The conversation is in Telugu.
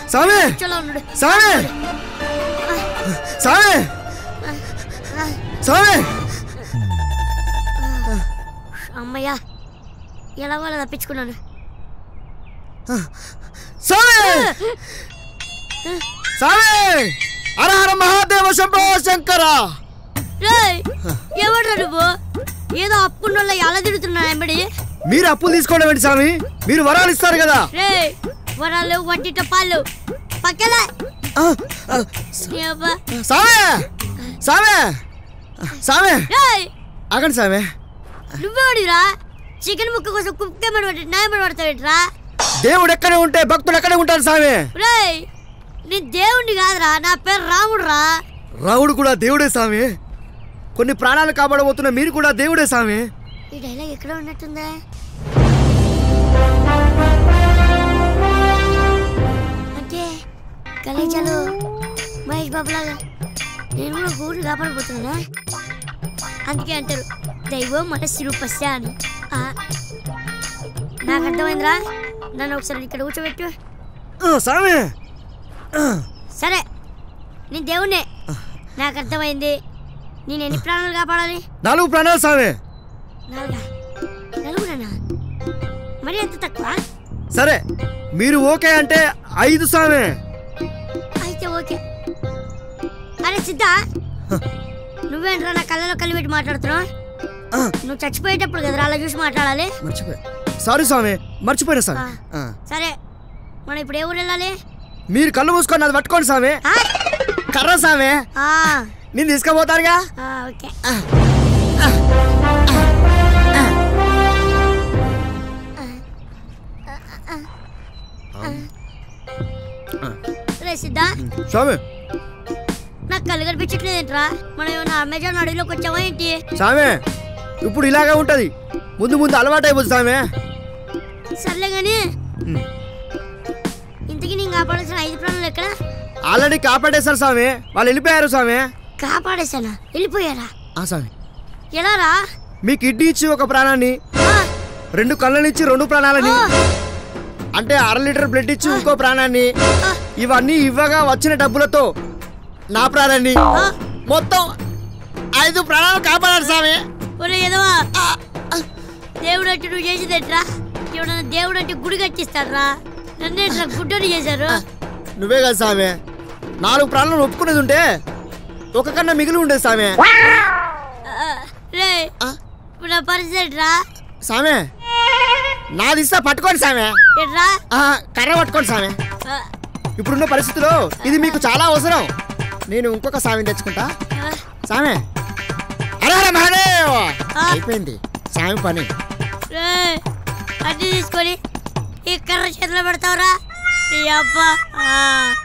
స్వామి చలో ఉన్నాడు స్వామి స్వామి స్వామి అమ్మయ్యా ఎలా వాళ్ళ తప్పించుకున్నాను స్వామి స్వామి హర హర మహాదేవ శంభో శంకర రేయ్ ఎవడ్రా నువ్వు ఏదో అప్పున్నోళ్ళ ఎలా తిడుతున్నా ఎంబడి మీరు అప్పులు తీసుకోవడం ఏంటి స్వామి మీరు వరాలు ఇస్తారు కదా రే వరాలు వడ్డీ టపాలు పక్కన ఆ, ఆ, స్వామి స్వామి స్వామి రేయ్ ఆగండి స్వామి నువ్వెవడిరా చికెన్ ముక్క కోసం కుక్కమని పట్టి న్యాయమని పడతావేట్రా దేవుడు ఎక్కడే ఉంటే భక్తుడు ఎక్కడే ఉంటారు స్వామి రేయ్ నీ దేవుణ్ణి కాదురా నా పేరు రాముడురా రావుడు కూడా దేవుడే స్వామి కొన్ని ప్రాణాలు కాపాడబోతున్న మీరు కూడా దేవుడే స్వామి ఈ డైలాగ్ ఎక్కడ ఉన్నట్టుందా అంటే కలేజాలు మహేష్ బాబు లాగా నేను కూడా ఒక ఊరిని కాపాడబోతున్నా అందుకే అంటారు దైవం మనస్సు రూపస్య అని ఆ, నాకు అర్థమైందిరా నన్ను ఒకసారి ఇక్కడ కూర్చోబెట్టు ఆ, స్వామి ఆ, సరే నీ దేవుణ్ణే నాకు అర్థమైంది నేను ఎన్ని ప్రాణాలు కాపాడాలి నాలుగు ప్రాణాలు స్వామి నాలుగా నలుగురనా మరి ఎంత తక్కువ సరే మీరు ఓకే అంటే ఐదు స్వామి అయితే ఓకే అరే సిద్ధ నువ్వేంట్రా నా కళ్ళలో కళ్ళు పెట్టి మాట్లాడుతున్నావు ఆ, నువ్వు చచ్చిపోయేటప్పుడు కదరా అలా చూసి మాట్లాడాలి మర్చిపోయా సారీ స్వామి మర్చిపోయినా స్వామి ఆ. ఆ. సరే మనం ఇప్పుడు ఏ ఊరు వెళ్ళాలి మీరు కళ్ళు మూసుకొని అది పట్టుకోండి స్వామి ఆ? కర్ర స్వామి ఆ, నేను తీసుకుపోతారుగా ఆ, ఓకే రే సిద్ధ స్వామి నాకు కళ్ళు కనిపించట్లేదేంట్రా మనం ఏమైనా అమెజాన్ అడవిలోకి వచ్చామా ఏంటి స్వామి ఇప్పుడు ఇలాగే ఉంటది ముందు ముందు అలవాటు అయిపోతుంది స్వామి సర్లే కానీ ఉమ్. ఇంతకీ నేను కాపాడాల్సిన ఐదు ప్రాణాలు ఎక్కడ ఆల్రెడీ కాపాడేశారు స్వామి వాళ్ళు వెళ్ళిపోయారు స్వామి కాపాడేశానా వెళ్ళిపోయారా ఆ స్వామి ఎలా రా మీ కిడ్నీ ఇచ్చి ఒక ప్రాణాన్ని ఆ, రెండు కళ్ళనిచ్చి రెండు ప్రాణాలని ఆ, అంటే అర లీటర్ బ్లడ్ ఇచ్చి ఇంకో ప్రాణాన్ని ఆ, ఇవన్నీ ఇవ్వగా వచ్చిన డబ్బులతో నా ప్రాణాన్ని ఆ. మొత్తం ఐదు ప్రాణాలు కాపాడారు స్వామి ఒరే ఎదవా దేవుడు అంటే నువ్వు చేసేది ఎట్రా ఎవడన్నా దేవుడు అంటే గుడి కట్టిస్తాడ్రా నన్ను ఎట్లా గుడ్డని చేశారు నువ్వే కదా స్వామి నాలుగు ప్రాణాలను ఒప్పుకునేది ఉంటే ఒక కన్నా మిగిలి ఉండేది స్వామి ఆ, రే ఆ, ఇప్పుడు నా పరిస్థితి ఎట్రా స్వామి నాది ఇస్తా పట్టుకోండి స్వామి ఎట్రా ఆ, కర్ర పట్టుకోండి స్వామి ఆ, ఇప్పుడున్న పరిస్థితిలో ఇది మీకు చాలా అవసరం నేను ఇంకొక స్వామిని తెచ్చుకుంటా ఆ, స్వామి అరే అరే మహాదేవ్ ఆ. అయిపోయింది స్వామి పని రే అన్ని తీసుకొని ఈ కర్ర చేతిలో పెడతావురా నీ అబ్బా ఆ.